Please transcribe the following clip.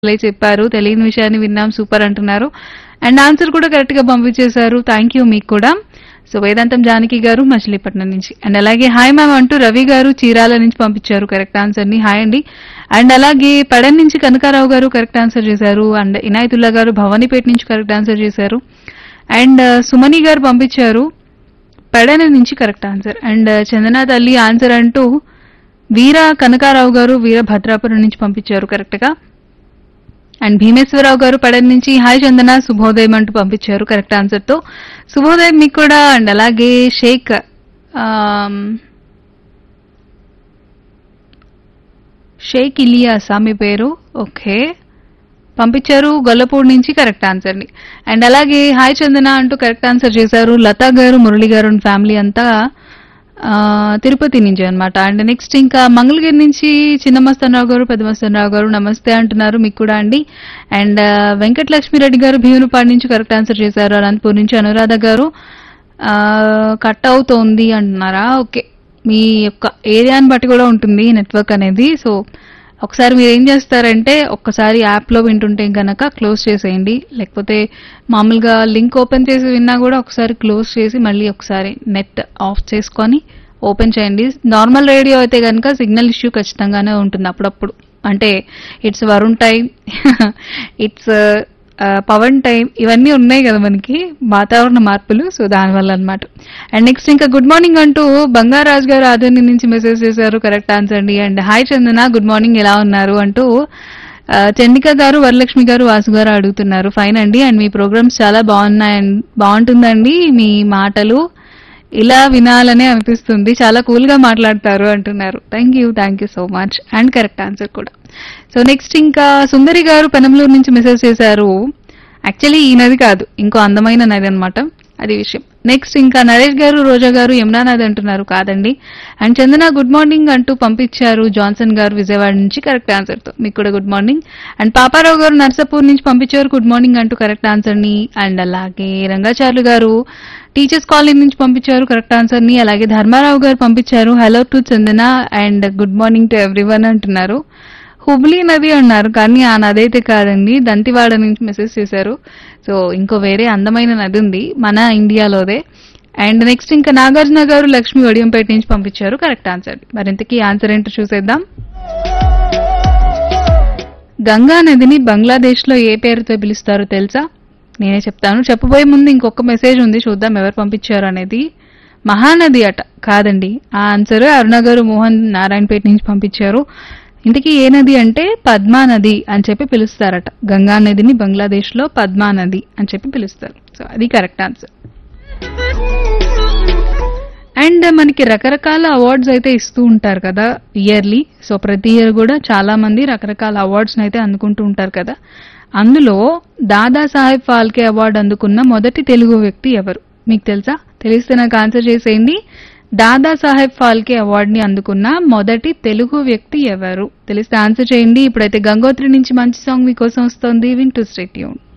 భలే చెప్పారు తెలియని విషయాన్ని విన్నాం సూపర్ అంటున్నారు అండ్ ఆన్సర్ కూడా కరెక్ట్ గా పంపించేశారు థ్యాంక్ యూ మీకు కూడా సో వేదాంతం జానకి గారు మచిలీపట్నం నుంచి అండ్ అలాగే హాయ్ మ్యామ్ అంటూ రవి గారు చీరాల నుంచి పంపించారు కరెక్ట్ ఆన్సర్ ని హాయ్ అండి అండ్ అలాగే పెడన్ నుంచి కనకారావు గారు కరెక్ట్ ఆన్సర్ చేశారు అండ్ ఇనాయతుల్లా గారు భవానీపేట నుంచి కరెక్ట్ ఆన్సర్ చేశారు అండ్ సుమని గారు పంపించారు పెడన నుంచి కరెక్ట్ ఆన్సర్ అండ్ చందన తల్లి ఆన్సర్ అంటూ వీర కనకారావు గారు వీర భద్రాపురం నుంచి పంపించారు కరెక్ట్ గా అండ్ భీమేశ్వరరావు గారు పడన్ నుంచి హాయ్ చందన శుభోదయం అంటూ పంపించారు కరెక్ట్ ఆన్సర్ తో శుభోదయం మీకు కూడా అండ్ అలాగే షేక్ ఆమ్, షేక్ ఇలియాసా మీ పేరు ఓకే పంపించారు గొల్లపూడి నుంచి కరెక్ట్ ఆన్సర్ ని అండ్ అలాగే హాయ్ చందన అంటూ కరెక్ట్ ఆన్సర్ చేశారు లతా గారు మురళి గారు అండ్ ఫ్యామిలీ అంతా ఆ, తిరుపతి నుంచి అన్నమాట అండ్ నెక్స్ట్ ఇంకా మంగళగిరి నుంచి చిన్న మస్తనరావు గారు పెద్ద మస్తనరావు గారు నమస్తే అంటున్నారు మీకు కూడా అండి అండ్ వెంకటలక్ష్మిరెడ్డి గారు భీమునిపాడు నుంచి కరెక్ట్ ఆన్సర్ చేశారు అనంతపూర్ నుంచి అనురాధ గారు ఆ, కట్ అవుతోంది అంటున్నారా ఓకే మీ యొక్క ఏరియాని బట్టి కూడా ఉంటుంది నెట్వర్క్ అనేది సో ఒకసారి మీరు ఏం చేస్తారంటే ఒక్కసారి యాప్లో వింటుంటే గనక క్లోజ్ చేసేయండి లేకపోతే మామూలుగా లింక్ ఓపెన్ చేసి విన్నా కూడా ఒకసారి క్లోజ్ చేసి మళ్ళీ ఒకసారి నెట్ ఆఫ్ చేసుకొని ఓపెన్ చేయండి నార్మల్ రేడియో అయితే కనుక సిగ్నల్ ఇష్యూ ఖచ్చితంగానే ఉంటుంది అప్పుడప్పుడు అంటే it's Varun time it's Pavan time ఇవన్నీ ఉన్నాయి కదా మనకి వాతావరణ మార్పులు సో దానివల్ల అన్నమాట అండ్ నెక్స్ట్ ఇంకా గుడ్ మార్నింగ్ అంటూ బంగారాజ్ గారు ఆదర్ని నుంచి మెసేజ్ చేశారు కరెక్ట్ ఆన్సర్ అండి and hi Chandana good morning ఎలా ఉన్నారు అంటూ ఆ, చండిక గారు వరలక్ష్మి గారు వాసు గారు అడుగుతున్నారు ఫైన్ అండి అండ్ మీ ప్రోగ్రామ్స్ చాలా బాగున్నాయండి బాగుంటుందండి మీ మాటలు ఇలా వినాలనే అనిపిస్తుంది చాలా కూల్ గా మాట్లాడతారు అంటున్నారు thank you thank you so much and correct answer కూడా సో నెక్స్ట్ ఇంకా సుందరి గారు పెనంలూరు నుంచి మెసేజ్ చేశారు యాక్చువల్లీ ఈ నది కాదు ఇంకో అందమైన నది అన్నమాట అది విషయం నెక్స్ట్ ఇంకా నరేష్ గారు రోజా గారు యమునా నది అంటున్నారు కాదండి అండ్ చందన గుడ్ మార్నింగ్ అంటూ పంపించారు జాన్సన్ గారు విజయవాడ నుంచి కరెక్ట్ ఆన్సర్ తో మీకు కూడా గుడ్ మార్నింగ్ అండ్ పాపారావు గారు నర్సాపూర్ నుంచి పంపించారు గుడ్ మార్నింగ్ అంటూ కరెక్ట్ ఆన్సర్ ని అండ్ అలాగే రంగాచార్లు గారు టీచర్స్ కాలనీ నుంచి పంపించారు కరెక్ట్ ఆన్సర్ ని అలాగే ధర్మారావు గారు పంపించారు hello to Chandana and good morning to everyone అంటున్నారు హుబ్లీ నది అన్నారు కానీ ఆ నది అయితే కాదండి దంతివాడ నుంచి మెసేజ్ చేశారు సో ఇంకో వేరే అందమైన నది ఉంది మన ఇండియాలోదే అండ్ నెక్స్ట్ ఇంకా నాగార్జున గారు లక్ష్మి వడియంపేట నుంచి పంపించారు కరెక్ట్ ఆన్సర్ మరింతకీ ఆన్సర్ ఏంటో చూసేద్దాం గంగా నదిని బంగ్లాదేశ్ లో ఏ పేరుతో పిలుస్తారో తెలుసా నేనే చెప్తాను చెప్పబోయే ముందు ఇంకొక మెసేజ్ ఉంది చూద్దాం ఎవరు పంపించారు అనేది మహానది అట కాదండి ఆ ఆన్సర్ అరుణ గారు మోహన్ నారాయణపేట నుంచి పంపించారు ఇంతకీ ఏ నది అంటే పద్మా నది అని చెప్పి పిలుస్తారట గంగా నదిని బంగ్లాదేశ్ లో పద్మా నది అని చెప్పి పిలుస్తారు సో అది కరెక్ట్ ఆన్సర్ అండ్ మనకి రకరకాల అవార్డ్స్ అయితే ఇస్తూ ఉంటారు కదా ఇయర్లీ సో ప్రతి ఇయర్ కూడా చాలా మంది రకరకాల అవార్డ్స్ అయితే అందుకుంటూ ఉంటారు కదా అందులో దాదా సాహెబ్ ఫాల్కే అవార్డు అందుకున్న మొదటి తెలుగు వ్యక్తి ఎవరు మీకు తెలుసా తెలిస్తే నాకు ఆన్సర్ చేసేయండి దాదా సాహెబ్ ఫాల్కే అవార్డుని అందుకున్న మొదటి తెలుగు వ్యక్తి ఎవరు తెలిస్తే ఆన్సర్ చేయండి ఇప్పుడైతే గంగోత్రి నుంచి మంచి సాంగ్ మీకోసం వస్తుంది వింటూ స్టేట్యూన్